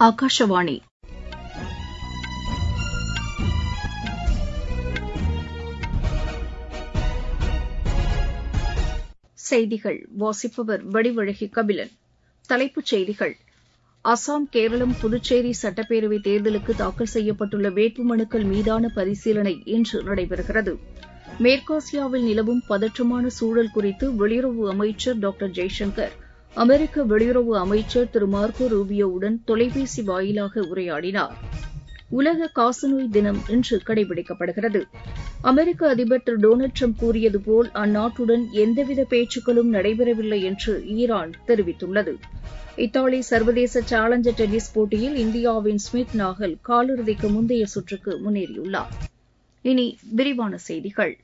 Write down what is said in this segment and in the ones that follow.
ஆகாஷவாணி செய்திகள் வாசிப்பவர் வடிவழகி கபிலன் தலைப்புச் செய்திகள் அசாம் கேரளம் புதுச்சேரி சட்டப்பேரவை தேர்தலுக்கு தாக்கல் செய்யப்பட்டுள்ள வேட்புமனுக்கள் மீதான பரிசீலனை இன்று நடைபெறுகிறது மேற்காசியாவில் நிலவும் பதற்றமான சூழல் குறித்து வெளியுறவு அமைச்சர் டாக்டர் ஜெய்சங்கர் அமெரிக்க வெளியுறவு அமைச்சர் திரு மார்கோ ரூபியோவுடன் தொலைபேசி வாயிலாக உரையாடினார் உலக காசநோய் தினம் இன்று கடைபிடிக்கப்படுகிறது அமெரிக்க அதிபர் திரு டொனால்டு ட்ரம்ப் கூறியது போல் அந்நாட்டுடன் எந்தவித பேச்சுக்களும் நடைபெறவில்லை என்று ஈரான் தெரிவித்துள்ளது இத்தாலி சர்வதேச சேலஞ்சர் டென்னிஸ் போட்டியில் இந்தியாவின் ஸ்மித் நாகல் காலிறுதிக்கு முந்தைய சுற்றுக்கு முன்னேறியுள்ளார் இனி விரிவான செய்திகள்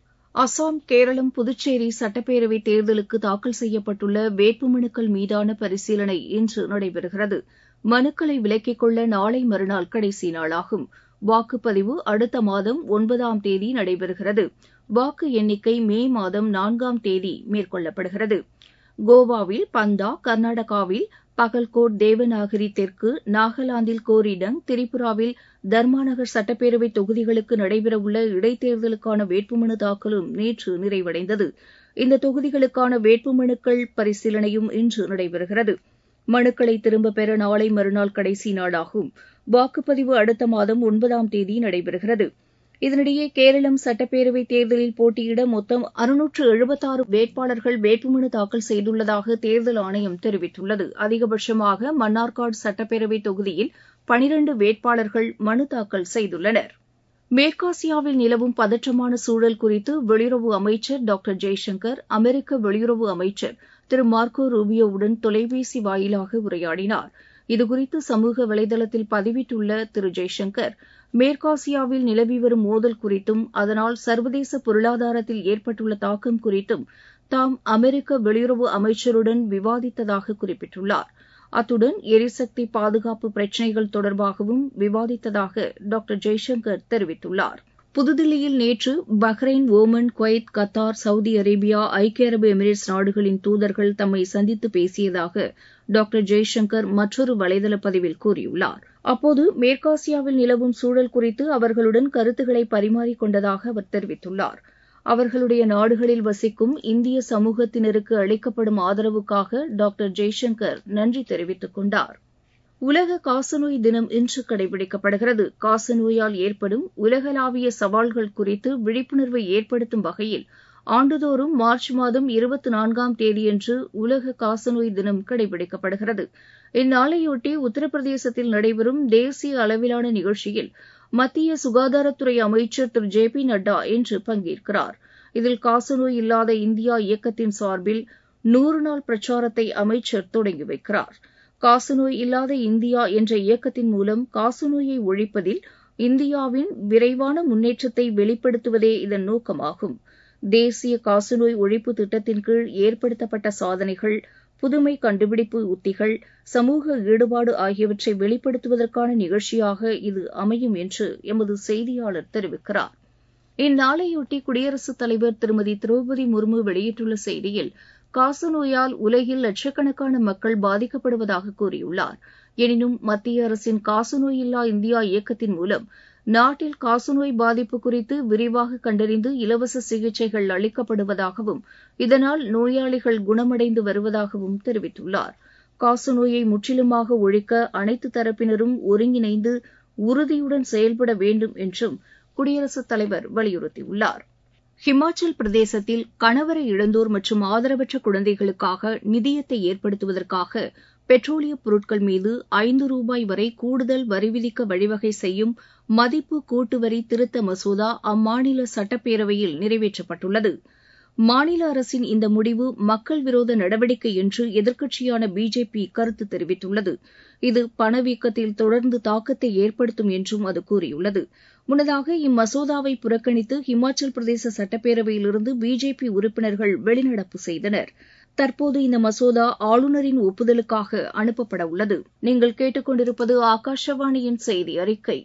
அசாம் கேரளம் புதுச்சேரி சட்டப்பேரவை தேர்தலுக்கு தாக்கல் செய்யப்பட்டுள்ள வேட்புமனுக்கள் மீதான பரிசீலனை இன்று நடைபெறுகிறது மனுக்களை விலக்கிக் கொள்ள நாளை மறுநாள் கடைசி நாளாகும் வாக்குப்பதிவு அடுத்த மாதம் ஒன்பதாம் தேதி நடைபெறுகிறது வாக்கு எண்ணிக்கை மே மாதம் நான்காம் தேதி மேற்கொள்ளப்படுகிறது கோவாவில் பந்தா கர்நாடகாவில் பகல்கோட் தேவநாகரி தெற்கு நாகாலாந்தில் கோரிடங் திரிபுராவில் தர்மாநகர் சட்டப்பேரவை தொகுதிகளுக்கு நடைபெறவுள்ள இடைத்தேர்தலுக்கான வேட்புமனு தாக்கலும் நேற்று நிறைவடைந்தது இந்த தொகுதிகளுக்கான வேட்புமனுக்கள் பரிசீலனையும் இன்று நடைபெறுகிறது மனுக்களை திரும்பப் பெற நாளை மறுநாள் கடைசி நாளாகும் வாக்குப்பதிவு அடுத்த மாதம் ஒன்பதாம் தேதி நடைபெறுகிறது இதனிடையே கேரளம் சட்டப்பேரவை தேர்தலில் போட்டியிட மொத்தம் அறுநூற்று எழுபத்தாறு வேட்பாளர்கள் வேட்புமனு தாக்கல் செய்துள்ளதாக தேர்தல் ஆணையம் தெரிவித்துள்ளது அதிகபட்சமாக மன்னார்காடு சட்டப்பேரவை தொகுதியில் பனிரண்டு வேட்பாளர்கள் மனு தாக்கல் செய்துள்ளனர் மேற்காசியாவில் நிலவும் பதற்றமான சூழல் குறித்து வெளியுறவு அமைச்சர் டாக்டர் ஜெய்சங்கர் அமெரிக்க வெளியுறவு அமைச்சர் திரு மார்கோ ரூபியோவுடன் தொலைபேசி வாயிலாக உரையாடினார் இதுகுறித்து சமூக வலைதளத்தில் பதிவிட்டுள்ள திரு ஜெய்சங்கர் மேற்காசியாவில் நிலவி வரும் மோதல் குறித்தும் அதனால் சர்வதேச பொருளாதாரத்தில் ஏற்பட்டுள்ள தாக்கம் குறித்தும் தாம் அமெரிக்க வெளியுறவு அமைச்சருடன் விவாதித்ததாக குறிப்பிட்டுள்ளார் அத்துடன் எரிசக்தி பாதுகாப்பு பிரச்சினைகள் தொடர்பாகவும் விவாதித்ததாக டாக்டர் ஜெய்சங்கர் தெரிவித்துள்ளார் புதுதில்லியில் நேற்று Bahrain Oman Kuwait Qatar Saudi Arabia ஐக்கிய அரபு எமிரேட்ஸ் நாடுகளின் தூதர்கள் தம்மை சந்தித்து பேசியதாக டாக்டர் ஜெய்சங்கர் மற்றொரு வலைதள பதிவில் கூறியுள்ளார் அப்போது மேற்காசியாவில் நிலவும் சூழல் குறித்து அவர்களுடன் கருத்துக்களை பரிமாறிக் கொண்டதாக அவர் தெரிவித்துள்ளார் அவர்களுடைய நாடுகளில் வசிக்கும் இந்திய சமூகத்தினருக்கு அளிக்கப்படும் ஆதரவுக்காக டாக்டர் ஜெய்சங்கர் நன்றி தெரிவித்துக் கொண்டார் உலக காசநோய் தினம் இன்று கடைபிடிக்கப்படுகிறது காசநோயால் ஏற்படும் உலகளாவிய சவால்கள் குறித்து விழிப்புணர்வை ஏற்படுத்தும் வகையில் ஆண்டுதோறும் மார்ச் மாதம் இருபத்தி நான்காம் தேதியன்று உலக காசநோய் தினம் கடைபிடிக்கப்படுகிறது இந்நாளையொட்டி உத்தரப்பிரதேசத்தில் நடைபெறும் தேசிய அளவிலான நிகழ்ச்சியில் மத்திய சுகாதாரத்துறை அமைச்சர் திரு ஜே பி நட்டா இன்று பங்கேற்கிறார் இதில் காசநோய் இல்லாத இந்தியா இயக்கத்தின் சார்பில் நூறு நாள் பிரச்சாரத்தை அமைச்சர் தொடங்கி வைக்கிறார் காசநோய் இல்லாத இந்தியா என்ற இயக்கத்தின் மூலம் காசநோயை ஒழிப்பதில் இந்தியாவின் விரைவான முன்னேற்றத்தை வெளிப்படுத்துவதே இதன் நோக்கமாகும் தேசிய காசநோய் ஒழிப்பு திட்டத்தின் கீழ் ஏற்படுத்தப்பட்ட சாதனைகள் புதுமை கண்டுபிடிப்பு உத்திகள் சமூக ஈடுபாடு ஆகியவற்றை வெளிப்படுத்துவதற்கான நிகழ்ச்சியாக இது அமையும் என்று எமது செய்தியாளர் தெரிவிக்கிறார் இந்நாளையொட்டி குடியரசுத் தலைவர் திருமதி திரௌபதி முர்மு வெளியிட்டுள்ள செய்தியில் காசநோயால் உலகில் லட்சக்கணக்கான மக்கள் பாதிக்கப்படுவதாக கூறியுள்ளார் எனினும் மத்திய அரசின் காசநோய் இல்லா இந்தியா இயக்கத்தின் மூலம் நாட்டில் காசநோய் பாதிப்பு குறித்து விரிவாக கண்டறிந்து இலவச சிகிச்சைகள் அளிக்கப்படுவதாகவும் இதனால் நோயாளிகள் குணமடைந்து வருவதாகவும் தெரிவித்துள்ளார் காசநோயை முற்றிலுமாக ஒழிக்க அனைத்து தரப்பினரும் ஒருங்கிணைந்து உறுதியுடன் செயல்பட வேண்டும் என்றும் குடியரசுத் தலைவர் வலியுறுத்தியுள்ளார் ஹிமாச்சல் பிரதேசத்தில் கணவரை இழந்தோர் மற்றும் ஆதரவற்ற குழந்தைகளுக்காக நிதியத்தை ஏற்படுத்துவதற்காக பெட்ரோலிய பொருட்கள் மீது ஐந்து ரூபாய் வரை கூடுதல் வரி விதிக்க வழிவகை செய்யும் மதிப்பு கூட்டு வரி திருத்த மசோதா அம்மாநில சட்டப்பேரவையில் நிறைவேற்றப்பட்டுள்ளது மாநில அரசின் இந்த முடிவு மக்கள் விரோத நடவடிக்கை என்று எதிர்க்கட்சியான பிஜேபி கருத்து தெரிவித்துள்ளது இது பணவீக்கத்தில் தொடர்ந்து தாக்கத்தை ஏற்படுத்தும் என்றும் அது கூறியுள்ளது முன்னதாக இம்மசோதாவை புறக்கணித்து ஹிமாச்சல் பிரதேச சட்டப்பேரவையிலிருந்து பிஜேபி உறுப்பினர்கள் வெளிநடப்பு செய்தனர் தற்போது இந்த மசோதா ஆளுநரின் ஒப்புதலுக்காக அனுப்பப்பட உள்ளது நீங்கள் கேட்டுக்கொண்டிருப்பது ஆகாஷவாணியின் செய்தி அறிக்கை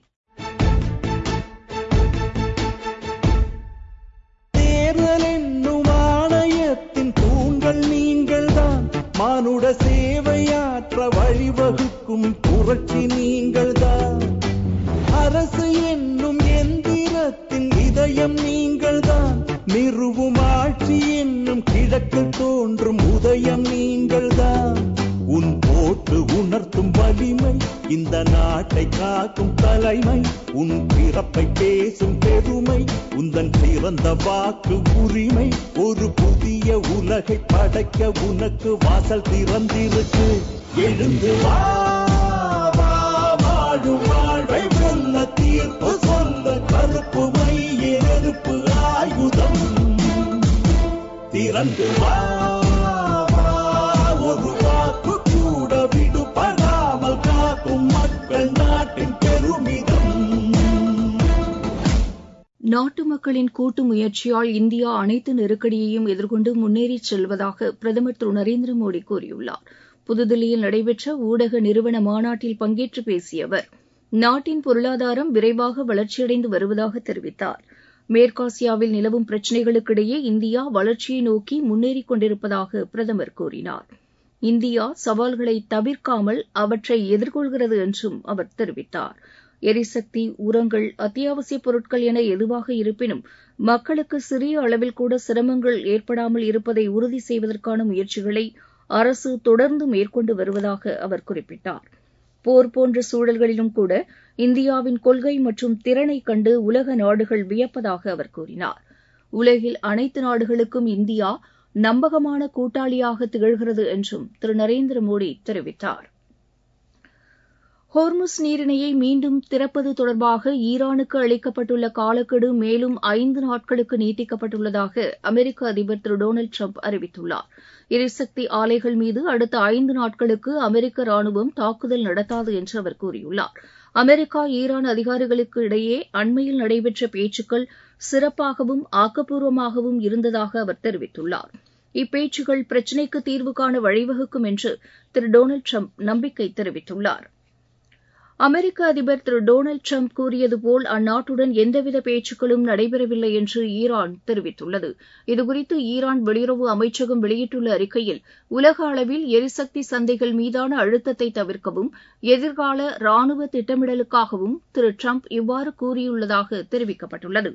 தேர்தல் என்னும் ஆணையத்தின் தூண்கள் நீங்கள்தான் மானுட சேவையாற்ற வழிவகுக்கும் புரட்சி நீங்கள்தான் அரசு என்னும் எந்திரத்தின் இதயம் நீங்கள்தான் நிறுவும் ஆட்சி என்னும் கிழக்கில் தோன்றும் உதயம் நீங்கள்தான் உன் போட்டு உணர்த்தும் வலிமை இந்த நாட்டை காக்கும் தலைமை உன் பிறப்பை பேசும் பெருமை உந்தன் சிறந்த வாக்கு உரிமை ஒரு புதிய உலகை படைக்க உனக்கு வாசல் திறந்திருக்கு எழுந்து வா வா, வாழும் வாழ்வை வெல்ல தீர்ப்பு சொல்ல கருப்பு மைய நெருப்பு ஆயுதம் திறந்து வா வா, ஒரு வாக்கு கூட விடுபடாமல் காக்கும் மக்கள் நாட்டின் பெருமிதம் நாட்டு மக்களின் கூட்டு முயற்சியால் இந்தியா அனைத்து நெருக்கடியையும் எதிர்கொண்டு முன்னேறிச் செல்வதாக பிரதமர் திரு நரேந்திர மோடி கூறியுள்ளார் புதுதில்லியில் நடைபெற்ற ஊடக நிறுவன மாநாட்டில் பங்கேற்று பேசிய அவர் நாட்டின் பொருளாதாரம் விரைவாக வளர்ச்சியடைந்து வருவதாக தெரிவித்தார் மேற்காசியாவில் நிலவும் பிரச்சினைகளுக்கிடையே இந்தியா வளர்ச்சியை நோக்கி முன்னேறிக் கொண்டிருப்பதாக பிரதமர் கூறினார் இந்தியா சவால்களை தவிர்க்காமல் அவற்றை எதிர்கொள்கிறது என்றும் அவர் தெரிவித்தார் எரிசக்தி உரங்கள் அத்தியாவசியப் பொருட்கள் என எதுவாக இருப்பினும் மக்களுக்கு சிறிய அளவில் கூட சிரமங்கள் ஏற்படாமல் இருப்பதை உறுதி செய்வதற்கான முயற்சிகளை அரசு தொடர்ந்து மேற்கொண்டு வருவதாக அவர் குறிப்பிட்டார் போர் போன்ற சூழல்களிலும் கூட இந்தியாவின் கொள்கை மற்றும் திறனை கண்டு உலக நாடுகள் வியப்பதாக அவர் கூறினார் உலகில் அனைத்து நாடுகளுக்கும் இந்தியா நம்பகமான கூட்டாளியாக திகழ்கிறது என்றும் திரு நரேந்திர மோடி தெரிவித்தார் ஹோர்முஸ் நீரிணையை மீண்டும் திறப்பது தொடர்பாக ஈரானுக்கு அளிக்கப்பட்டுள்ள காலக்கெடு மேலும் ஐந்து நாட்களுக்கு நீட்டிக்கப்பட்டுள்ளதாக அமெரிக்க அதிபர் திரு டொனால்டு ட்ரம்ப் அறிவித்துள்ளார் எரிசக்தி ஆலைகள் மீது அடுத்த ஐந்து நாட்களுக்கு அமெரிக்க ராணுவம் தாக்குதல் நடத்தாது என்று அவர் கூறியுள்ளார் அமெரிக்கா ஈரான் அதிகாரிகளுக்கு இடையே அண்மையில் நடைபெற்ற பேச்சுக்கள் சிறப்பாகவும் ஆக்கப்பூர்வமாகவும் இருந்ததாக அவர் தெரிவித்துள்ளார் இப்பேச்சுகள் பிரச்சினைக்கு தீர்வு காண வழிவகுக்கும் என்று திரு டொனால்டு ட்ரம்ப் நம்பிக்கை தெரிவித்துள்ளார் அமெரிக்க அதிபர் திரு டொனால்டு ட்ரம்ப் கூறியது போல் அந்நாட்டுடன் எந்தவித பேச்சுக்களும் நடைபெறவில்லை என்று ஈரான் தெரிவித்துள்ளது இதுகுறித்து ஈரான் வெளியுறவு அமைச்சகம் வெளியிட்டுள்ள அறிக்கையில் உலக அளவில் எரிசக்தி சந்தைகள் மீதான அழுத்தத்தை தவிர்க்கவும் எதிர்கால ராணுவ திட்டமிடலுக்காகவும் திரு ட்ரம்ப் இவ்வாறு கூறியுள்ளதாக தெரிவிக்கப்பட்டுள்ளது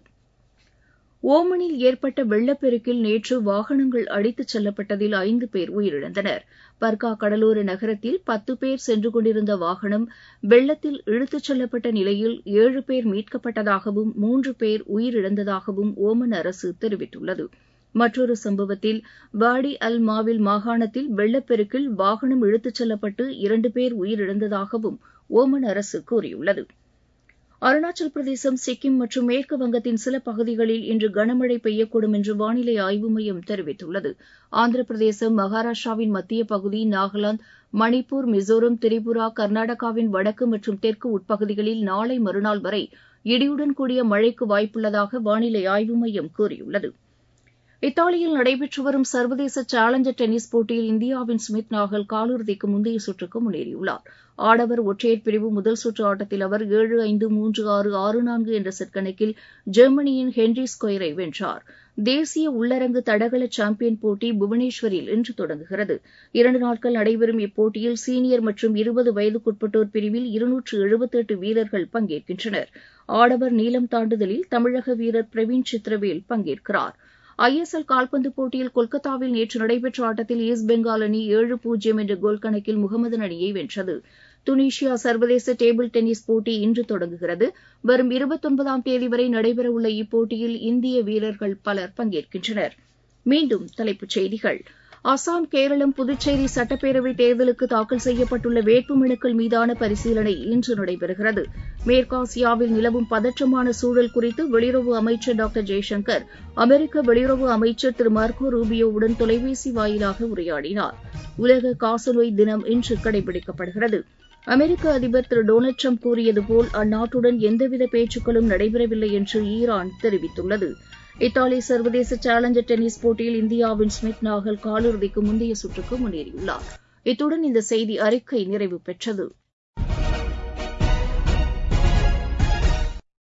ஓமனில் ஏற்பட்ட வெள்ளப்பெருக்கில் நேற்று வாகனங்கள் அடித்துச் செல்லப்பட்டதில் ஐந்து பேர் உயிரிழந்தனர் பர்கா கடலோர நகரத்தில் பத்து பேர் சென்று கொண்டிருந்த வாகனம் வெள்ளத்தில் இழுத்துச் செல்லப்பட்ட நிலையில் ஏழு பேர் மீட்கப்பட்டதாகவும் மூன்று பேர் உயிரிழந்ததாகவும் ஓமன் அரசு தெரிவித்துள்ளது மற்றொரு சம்பவத்தில் வாடி அல் மாவில் மாகாணத்தில் வெள்ளப்பெருக்கில் வாகனம் இழுத்துச் செல்லப்பட்டு இரண்டு பேர் உயிரிழந்ததாகவும் ஓமன் அரசு கூறியுள்ளது அருணாச்சல் பிரதேசம் சிக்கிம் மற்றும் மேற்கு வங்கத்தின் சில பகுதிகளில் இன்று கனமழை பெய்யக்கூடும் என்று வானிலை ஆய்வு மையம் தெரிவித்துள்ளது ஆந்திர பிரதேசம் மகாராஷ்டிராவின் மத்திய பகுதி நாகாலாந்து மணிப்பூர் மிசோரம் திரிபுரா கர்நாடகாவின் வடக்கு மற்றும் தெற்கு உட்பகுதிகளில் நாளை மறுநாள் வரை இடியுடன் கூடிய மழைக்கு வாய்ப்புள்ளதாக வானிலை ஆய்வு மையம் கூறியுள்ளது இத்தாலியில் நடைபெற்று வரும் சர்வதேச சேலஞ்சர் டென்னிஸ் போட்டியில் இந்தியாவின் ஸ்மித் நாகல் காலிறுதிக்கு முந்தைய சுற்றுக்கு முன்னேறியுள்ளார் ஆடவர் ஒற்றையர் பிரிவு முதல் சுற்று ஆட்டத்தில் அவர் ஏழு ஐந்து மூன்று ஆறு ஆறு நான்கு என்ற செட் கணக்கில் ஜெர்மனியின் ஹென்ரி ஸ்கொயரை வென்றார் தேசிய உள்ளரங்கு தடகள சாம்பியன் போட்டி புவனேஸ்வரில் இன்று தொடங்குகிறது இரண்டு நாட்கள் நடைபெறும் இப்போட்டியில் சீனியர் மற்றும் இருபது வயதுக்குட்பட்டோர் பிரிவில் இருநூற்று எழுபத்தெட்டு வீரர்கள் பங்கேற்கின்றனர் ஆடவர் நீளம் தாண்டுதலில் தமிழக வீரர் பிரவீன் சித்திரவேல் பங்கேற்கிறார் ஐஎஸ்எல் கால்பந்து போட்டியில் கொல்கத்தாவில் நேற்று நடைபெற்ற ஆட்டத்தில் ஈஸ்ட் பெங்கால் அணி ஏழு பூஜ்ஜியம் என்ற கோல் கணக்கில் முகமதன் அணியை வென்றது துனிஷியா சர்வதேச டேபிள் டென்னிஸ் போட்டி இன்று தொடங்குகிறது வரும் இருபத்தொன்பதாம் தேதி வரை நடைபெறவுள்ள இப்போட்டியில் இந்திய வீரர்கள் பலர் பங்கேற்கின்றனர் மீண்டும் தலைப்புச் செய்திகள் அசாம் கேரளம் புதுச்சேரி சட்டப்பேரவை தேர்தலுக்கு தாக்கல் செய்யப்பட்டுள்ள வேட்புமனுக்கள் மீதான பரிசீலனை இன்று நடைபெறுகிறது மேற்காசியாவில் நிலவும் பதற்றமான சூழல் குறித்து வெளியுறவு அமைச்சர் டாக்டர் ஜெய்சங்கர் அமெரிக்க வெளியுறவு அமைச்சர் திரு மார்கோ ரூபியோவுடன் தொலைபேசி வாயிலாக உரையாடினார் உலக காசநோய் தினம் இன்று கடைபிடிக்கப்படுகிறது அமெரிக்க அதிபர் திரு டொனால்டு ட்ரம்ப் கூறியது போல் அந்நாட்டுடன் எந்தவித பேச்சுக்களும் நடைபெறவில்லை என்று ஈரான் தெரிவித்துள்ளது இத்தாலி சர்வதேச சேலஞ்சர் டென்னிஸ் போட்டியில் இந்தியாவின் ஸ்மித் நாகல் காலிறுதிக்கு முந்தைய சுற்றுக்கு முன்னேறியுள்ளார் இத்துடன் இந்த செய்தி அறிக்கை நிறைவு பெற்றது